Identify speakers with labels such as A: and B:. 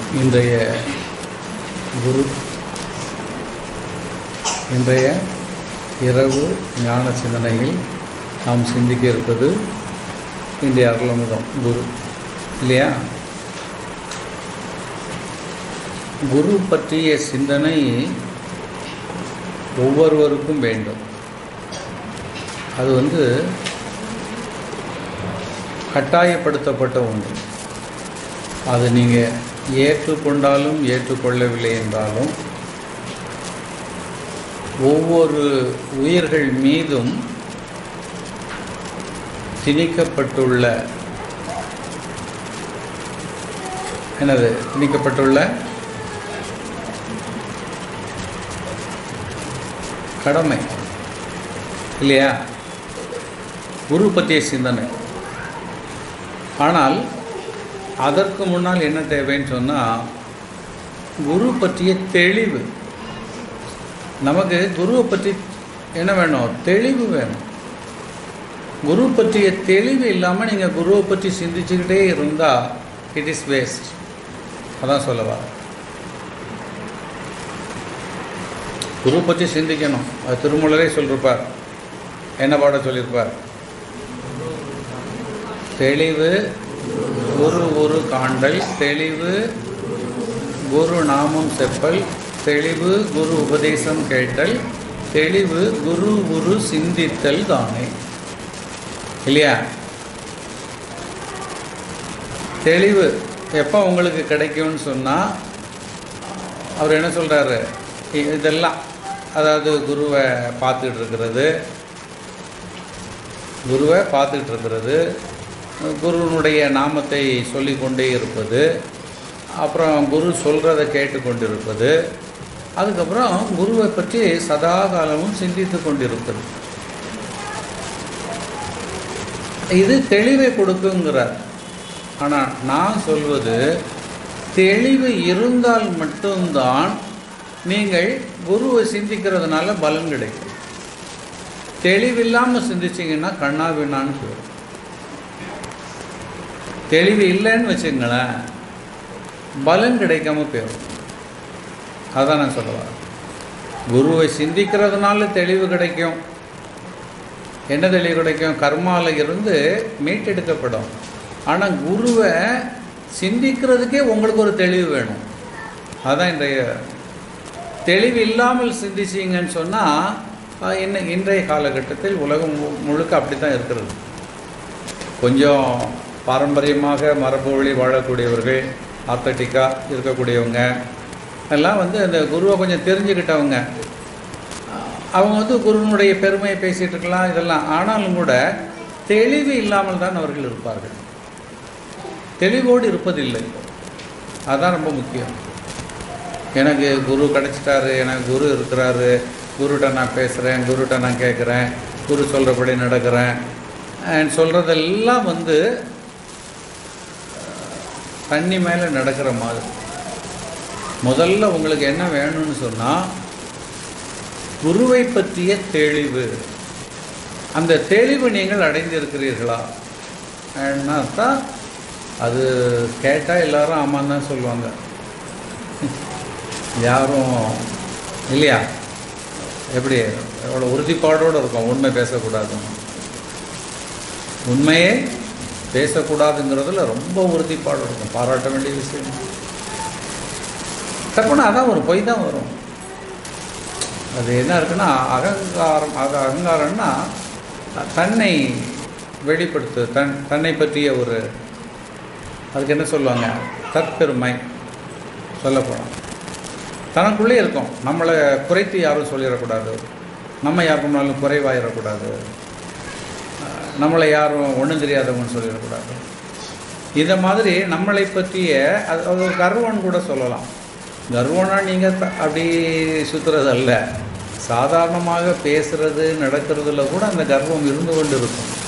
A: இன்றைய குரு இன்றைய இரவு ஞான சிந்தனையில் நாம் சிந்திக்க இருப்பது இன்றைய அருளமுதம் குரு இல்லையா குரு பற்றிய சிந்தனை ஒவ்வொருவருக்கும் வேண்டும் அது வந்து கட்டாயப்படுத்தப்பட்ட ஒன்று அது நீங்கள் ஏற்றுக்கொண்டாலும் ஏற்றுக்கொள்ளவில்லை என்றாலும் ஒவ்வொரு உயிர்கள் மீதும் திணிக்கப்பட்டுள்ள என்னது திணிக்கப்பட்டுள்ள கடமை இல்லையா குரு பற்றிய சிந்தனை ஆனால் அதற்கு முன்னால் என்ன தேவைன்னு சொன்னால் குரு பற்றிய தெளிவு நமக்கு குருவை பற்றி என்ன வேணும் தெளிவு வேணும் குரு பற்றிய தெளிவு இல்லாமல் நீங்கள் குருவை பற்றி சிந்திச்சுக்கிட்டே இருந்தால் இட் இஸ் வேஸ்ட் அதான் சொல்லவா குரு பற்றி சிந்திக்கணும் அது திருமூலரே சொல்லியிருப்பார் என்ன பாட சொல்லியிருப்பார் தெளிவு குரு குரு காண்டல் தெளிவு குரு நாமம் செப்பல் தெளிவு குரு உபதேசம் கேட்டல் தெளிவு குரு குரு சிந்தித்தல் தானே இல்லையா தெளிவு எப்போ உங்களுக்கு கிடைக்கும்னு சொன்னால் அவர் என்ன சொல்கிறாரு இதெல்லாம் அதாவது குருவை பார்த்துட்டு இருக்கிறது குருவை பார்த்துட்டு இருக்கிறது குருவனுடைய நாமத்தை சொல்லிக்கொண்டே இருப்பது அப்புறம் குரு சொல்கிறத கேட்டுக்கொண்டிருப்பது அதுக்கப்புறம் குருவை பற்றி சதா காலமும் சிந்தித்து கொண்டிருப்பது இது தெளிவை கொடுக்குங்கிறார் ஆனால் நான் சொல்வது தெளிவு இருந்தால் மட்டும்தான் நீங்கள் குருவை சிந்திக்கிறதுனால பலன் கிடைக்கும் தெளிவில்லாமல் சிந்திச்சிங்கன்னா கண்ணா விண்ணான்னு போயிடும் தெளிவு இல்லைன்னு வச்சுங்களேன் பலன் கிடைக்காம போயிடும் அதான் நான் சொல்லுவேன் குருவை சிந்திக்கிறதுனால தெளிவு கிடைக்கும் என்ன தெளிவு கிடைக்கும் கர்மாவில் இருந்து மீட்டெடுக்கப்படும் ஆனால் குருவை சிந்திக்கிறதுக்கே உங்களுக்கு ஒரு தெளிவு வேணும் அதான் இன்றைய தெளிவு இல்லாமல் சிந்திச்சிங்கன்னு சொன்னால் இன்ன இன்றைய காலகட்டத்தில் உலகம் முழுக்க அப்படி தான் இருக்கிறது கொஞ்சம் பாரம்பரியமாக மரபு வழி வாழக்கூடியவர்கள் ஆத்தட்டிக்காக இருக்கக்கூடியவங்க எல்லாம் வந்து அந்த குருவை கொஞ்சம் தெரிஞ்சுக்கிட்டவங்க அவங்க வந்து குருவனுடைய பெருமையை பேசிகிட்டு இருக்கலாம் இதெல்லாம் ஆனாலும் கூட தெளிவு இல்லாமல் தான் அவர்கள் இருப்பார்கள் தெளிவோடு இருப்பதில்லை அதுதான் ரொம்ப முக்கியம் எனக்கு குரு கிடச்சிட்டாரு எனக்கு குரு இருக்கிறாரு குருகிட்ட நான் பேசுகிறேன் குருகிட்ட நான் கேட்குறேன் குரு சொல்கிறபடி நடக்கிறேன் சொல்கிறதெல்லாம் வந்து தண்ணி மேலே நடக்கிற மாதிரி முதல்ல உங்களுக்கு என்ன வேணும்னு சொன்னால் குருவை பற்றிய தெளிவு அந்த தெளிவு நீங்கள் அடைந்திருக்கிறீர்களா தான் அது கேட்டால் எல்லாரும் ஆமாம் தான் சொல்லுவாங்க யாரும் இல்லையா எப்படி எவ்வளோ உறுதிப்பாடோடு இருக்கும் உண்மை பேசக்கூடாது உண்மையே பேசக்கூடாதுங்கிறதுல ரொம்ப உறுதிப்பாடு இருக்கும் பாராட்ட வேண்டிய விஷயம் தப்புனா அதான் ஒரு பொய் தான் வரும் அது என்ன இருக்குன்னா அகங்காரம் அது அகங்காரம்னா தன்னை வெளிப்படுத்து தன் தன்னை பற்றிய ஒரு அதுக்கு என்ன சொல்லுவாங்க தற்பெருமை சொல்ல போனால் தனக்குள்ளே இருக்கும் நம்மளை குறைத்து யாரும் சொல்லிடக்கூடாது நம்ம யாருக்குனாலும் குறைவாயிடக்கூடாது நம்மளை யாரும் ஒன்றும் தெரியாதவங்கன்னு சொல்லிடக்கூடாது இதை மாதிரி நம்மளை பற்றிய அது அது ஒரு கர்வம்னு கூட சொல்லலாம் கர்வம்னா நீங்கள் அப்படி சுற்றுறது அல்ல சாதாரணமாக பேசுகிறது நடக்கிறதுல கூட அந்த கர்வம் இருந்து கொண்டு இருக்கும்